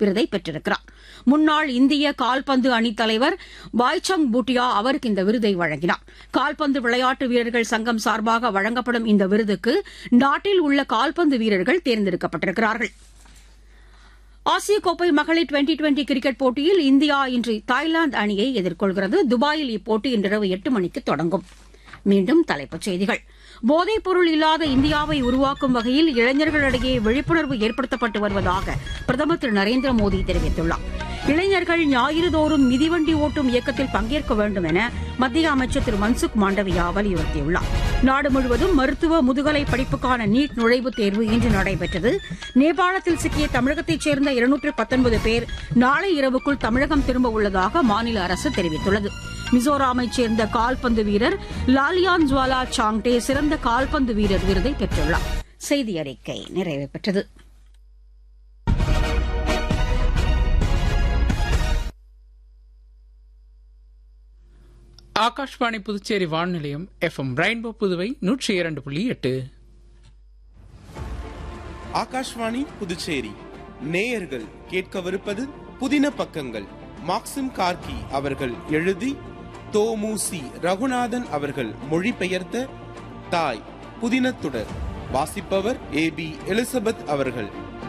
விருதை பெற்றிருக்கிறார் முன்னாள் இந்திய கால்பந்து அணித் தலைவர் பாய்சங் பூட்டியா அவருக்கு இந்த விருதை வழங்கினார் கால்பந்து விளையாட்டு வீரர்கள் சங்கம் சார்பாக வழங்கப்படும் இந்த விருதுக்கு நாட்டில் உள்ள கால்பந்து வீரர்கள் தேர்ந்தெடுக்கப்பட்டிருக்கிறார்கள் ஆசிய கோப்பை மகளிர் டுவெண்டி டுவெண்டி கிரிக்கெட் போட்டியில் இந்தியா இன்று தாய்லாந்து அணியை எதிர்கொள்கிறது துபாயில் இப்போட்டி இன்றிரவு எட்டு மணிக்கு தொடங்கும் மீண்டும் தலைப்புச் செய்திகள் போதைப் பொருள் இல்லாத இந்தியாவை உருவாக்கும் வகையில் இளைஞர்களிடையே விழிப்புணர்வு ஏற்படுத்தப்பட்டு வருவதாக பிரதமர் திரு நரேந்திர மோடி தெரிவித்துள்ளார் இளைஞர்கள் ஞாயிறுதோறும் மிதிவண்டி ஓட்டும் இயக்கத்தில் பங்கேற்க வேண்டும் என மத்திய அமைச்சர் திரு மன்சுக் மாண்டவியா வலியுறுத்தியுள்ளார் நாடு முழுவதும் மருத்துவ முதுகலை படிப்புக்கான நீட் நுழைவுத் தேர்வு இன்று நடைபெற்றது நேபாளத்தில் சிக்கிய தமிழகத்தைச் சேர்ந்த இருநூற்று பத்தொன்பது பேர் நாளை இரவுக்குள் தமிழகம் திரும்ப உள்ளதாக மாநில அரசு தெரிவித்துள்ளது மிசோராமைச் சேர்ந்த கால்பந்து வீரர் லாலியான் ஜுவாலா சாங்டே சிறந்த கால்பந்து வீரர் விருதை பெற்றுள்ளார் செய்தி அறிக்கை நிறைவு பெற்றது ஆகாஷ்வாணி புதுச்சேரி வானொலியம் எஃப்எம் ரெயின்போ புதுவை நூற்றி இரண்டு புள்ளி எட்டு ஆகாஷ்வாணி புதுச்சேரி நேயர்கள் கேட்கவிருப்பது புதின பக்கங்கள் மாக்சிம் கார்கி அவர்கள் எழுதி தோமுசி ரகுநாதன் அவர்கள் மொழிபெயர்த்த தாய் புதினத்துடர் வாசிப்பவர் ஏ பி எலிசபெத் அவர்கள்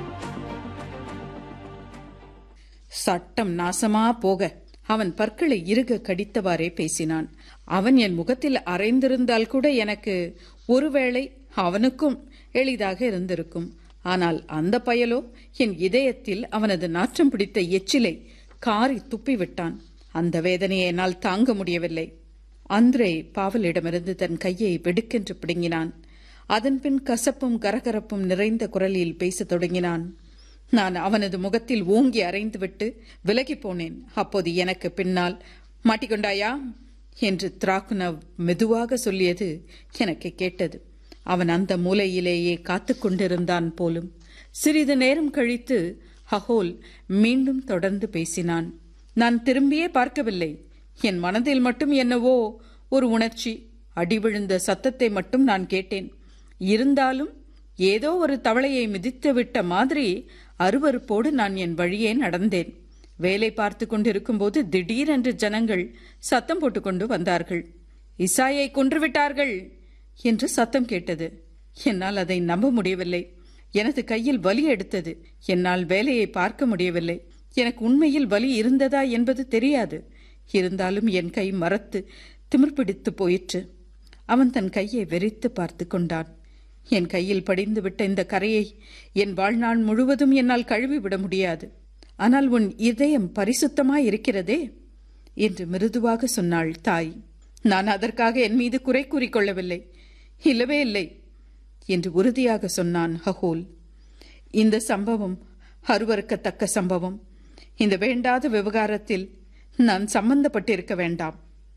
சட்டம் நாசமா போக அவன் பற்களை இறுக கடித்தவாறே பேசினான் அவன் என் முகத்தில் அரைந்திருந்தால் கூட எனக்கு ஒருவேளை அவனுக்கும் எளிதாக இருந்திருக்கும் ஆனால் அந்த பயலோ என் இதயத்தில் அவனது நாற்றம் பிடித்த எச்சிலை காரி துப்பிவிட்டான் அந்த வேதனையை என்னால் தாங்க முடியவில்லை அந்திரே பாவலிடமிருந்து தன் கையை வெடுக்கென்று பிடுங்கினான் அதன்பின் கசப்பும் கரகரப்பும் நிறைந்த குரலில் பேசத் தொடங்கினான் நான் அவனது முகத்தில் ஓங்கி அரைந்துவிட்டு விலகி போனேன் அப்போது எனக்கு பின்னால் மாட்டிக்கொண்டாயா என்று திராக்குனவ் மெதுவாக சொல்லியது எனக்கு கேட்டது அவன் அந்த மூலையிலேயே காத்து கொண்டிருந்தான் போலும் சிறிது நேரம் கழித்து ஹஹோல் மீண்டும் தொடர்ந்து பேசினான் நான் திரும்பியே பார்க்கவில்லை என் மனதில் மட்டும் என்னவோ ஒரு உணர்ச்சி அடி விழுந்த சத்தத்தை மட்டும் நான் கேட்டேன் இருந்தாலும் ஏதோ ஒரு தவளையை மிதித்து விட்ட மாதிரி அருவருப்போடு நான் என் வழியே நடந்தேன் வேலை பார்த்து கொண்டிருக்கும் போது திடீரென்று ஜனங்கள் சத்தம் போட்டுக்கொண்டு வந்தார்கள் இசாயை கொன்றுவிட்டார்கள் என்று சத்தம் கேட்டது என்னால் அதை நம்ப முடியவில்லை எனது கையில் வலி எடுத்தது என்னால் வேலையை பார்க்க முடியவில்லை எனக்கு உண்மையில் வலி இருந்ததா என்பது தெரியாது இருந்தாலும் என் கை மரத்து திமிர்பிடித்து போயிற்று அவன் தன் கையை வெறித்து பார்த்து கொண்டான் என் கையில் படிந்துவிட்ட இந்த கரையை என் வாழ்நாள் முழுவதும் என்னால் கழுவிவிட முடியாது ஆனால் உன் இதயம் பரிசுத்தமாய் இருக்கிறதே என்று மிருதுவாக சொன்னாள் தாய் நான் அதற்காக என் மீது குறை கூறிக்கொள்ளவில்லை இல்லவே இல்லை என்று உறுதியாக சொன்னான் ஹஹோல் இந்த சம்பவம் அருவறுக்கத்தக்க சம்பவம் இந்த வேண்டாத விவகாரத்தில் நான் சம்பந்தப்பட்டிருக்க வேண்டாம்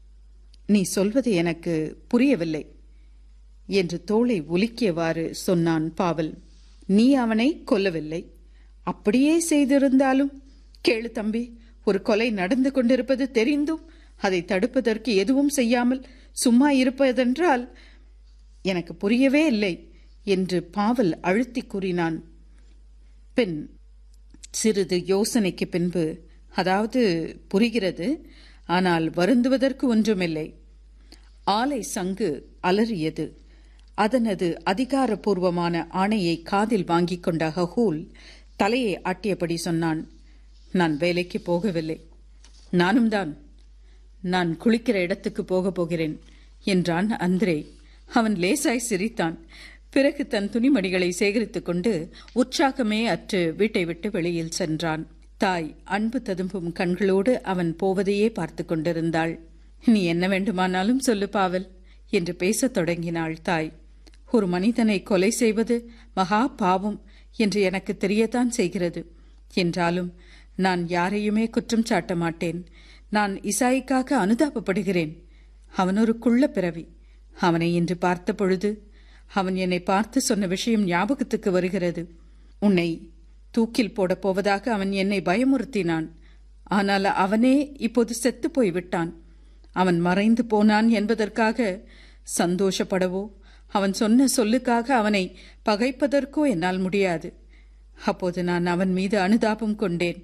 நீ சொல்வது எனக்கு புரியவில்லை என்று தோளை உலுக்கியவாறு சொன்னான் பாவல் நீ அவனை கொல்லவில்லை அப்படியே செய்திருந்தாலும் கேளு தம்பி ஒரு கொலை நடந்து கொண்டிருப்பது தெரிந்தும் அதை தடுப்பதற்கு எதுவும் செய்யாமல் சும்மா இருப்பதென்றால் எனக்கு புரியவே இல்லை என்று பாவல் அழுத்தி கூறினான் பின் சிறிது யோசனைக்கு பின்பு அதாவது புரிகிறது ஆனால் வருந்துவதற்கு ஒன்றுமில்லை ஆலை சங்கு அலறியது அதனது அதிகாரப்பூர்வமான ஆணையை காதில் வாங்கிக் கொண்ட ஹஹூல் தலையை ஆட்டியபடி சொன்னான் நான் வேலைக்கு போகவில்லை நானும் தான் நான் குளிக்கிற இடத்துக்கு போகப் போகிறேன் என்றான் அந்திரே அவன் லேசாய் சிரித்தான் பிறகு தன் துணிமணிகளை சேகரித்துக் கொண்டு உற்சாகமே அற்று வீட்டை விட்டு வெளியில் சென்றான் தாய் அன்பு ததும்பும் கண்களோடு அவன் போவதையே பார்த்து கொண்டிருந்தாள் நீ என்ன வேண்டுமானாலும் சொல்லு பாவல் என்று பேசத் தொடங்கினாள் தாய் ஒரு மனிதனை கொலை செய்வது மகா பாவம் என்று எனக்கு தெரியத்தான் செய்கிறது என்றாலும் நான் யாரையுமே குற்றம் சாட்ட மாட்டேன் நான் இசாய்க்காக அனுதாபப்படுகிறேன் அவன் ஒரு குள்ள பிறவி அவனை இன்று பார்த்த பொழுது அவன் என்னை பார்த்து சொன்ன விஷயம் ஞாபகத்துக்கு வருகிறது உன்னை தூக்கில் போடப் போவதாக அவன் என்னை பயமுறுத்தினான் ஆனால் அவனே இப்போது செத்து போய்விட்டான் அவன் மறைந்து போனான் என்பதற்காக சந்தோஷப்படவோ அவன் சொன்ன சொல்லுக்காக அவனை பகைப்பதற்கோ என்னால் முடியாது அப்போது நான் அவன் மீது அனுதாபம் கொண்டேன்